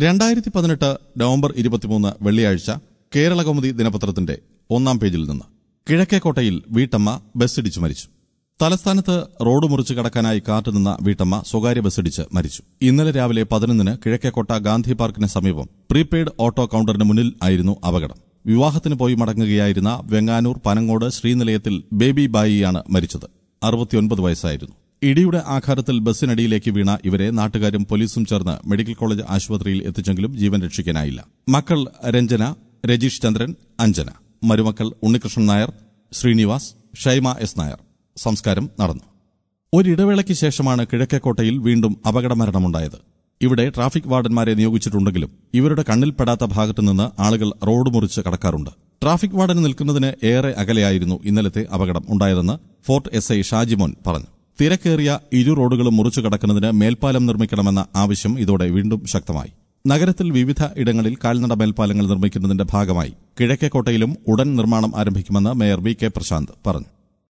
രണ്ടായിരത്തി പതിനെട്ട് നവംബർ ഇരുപത്തിമൂന്ന് വെള്ളിയാഴ്ച കേരളകൗമുദി ദിനപത്രത്തിന്റെ ഒന്നാം പേജിൽ നിന്ന് കിഴക്കേക്കോട്ടയിൽ വീട്ടമ്മ ബസ്സിടിച്ചു മരിച്ചു തലസ്ഥാനത്ത് റോഡ് മുറിച്ച് കടക്കാനായി കാത്തുനിന്ന വീട്ടമ്മ സ്വകാര്യ ബസ്സിടിച്ച് മരിച്ചു ഇന്നലെ രാവിലെ പതിനൊന്നിന് കിഴക്കേക്കോട്ട ഗാന്ധി പാർക്കിന് സമീപം പ്രീപെയ്ഡ് ഓട്ടോ കൌണ്ടറിന് മുന്നിൽ ആയിരുന്നു അപകടം വിവാഹത്തിന് പോയി മടങ്ങുകയായിരുന്ന വെങ്ങാനൂർ പനങ്ങോട് ശ്രീനിലയത്തിൽ ബേബി ബായിയാണ് മരിച്ചത് അറുപത്തിയൊൻപത് വയസ്സായിരുന്നു ഇടിയുടെ ആഘാതത്തിൽ ബസ്സിനടിയിലേക്ക് വീണ ഇവരെ നാട്ടുകാരും പോലീസും ചേർന്ന് മെഡിക്കൽ കോളേജ് ആശുപത്രിയിൽ എത്തിച്ചെങ്കിലും ജീവൻ രക്ഷിക്കാനായില്ല മക്കൾ രഞ്ജന രജീഷ് ചന്ദ്രൻ അഞ്ജന മരുമക്കൾ ഉണ്ണികൃഷ്ണൻ നായർ ശ്രീനിവാസ് ഷൈമ എസ് നായർ സംസ്കാരം നടന്നു ഒരിടവേളയ്ക്ക് ശേഷമാണ് കിഴക്കേക്കോട്ടയിൽ വീണ്ടും അപകടമരണമുണ്ടായത് ഇവിടെ ട്രാഫിക് വാർഡന്മാരെ നിയോഗിച്ചിട്ടുണ്ടെങ്കിലും ഇവരുടെ കണ്ണിൽപ്പെടാത്ത ഭാഗത്തുനിന്ന് ആളുകൾ റോഡ് മുറിച്ച് കടക്കാറുണ്ട് ട്രാഫിക് വാർഡന് നിൽക്കുന്നതിന് ഏറെ അകലെയായിരുന്നു ഇന്നലത്തെ അപകടം ഉണ്ടായതെന്ന് ഫോർട്ട് എസ് ഐ ഷാജിമോൻ പറഞ്ഞു തിരക്കേറിയ ഇരു റോഡുകളും മുറിച്ചു കടക്കുന്നതിന് മേൽപ്പാലം നിർമ്മിക്കണമെന്ന ആവശ്യം ഇതോടെ വീണ്ടും ശക്തമായി നഗരത്തിൽ വിവിധ ഇടങ്ങളിൽ കാൽനട മേൽപ്പാലങ്ങൾ നിർമ്മിക്കുന്നതിന്റെ ഭാഗമായി കിഴക്കേക്കോട്ടയിലും ഉടൻ നിർമ്മാണം ആരംഭിക്കുമെന്ന് മേയർ വി കെ പ്രശാന്ത് പറഞ്ഞു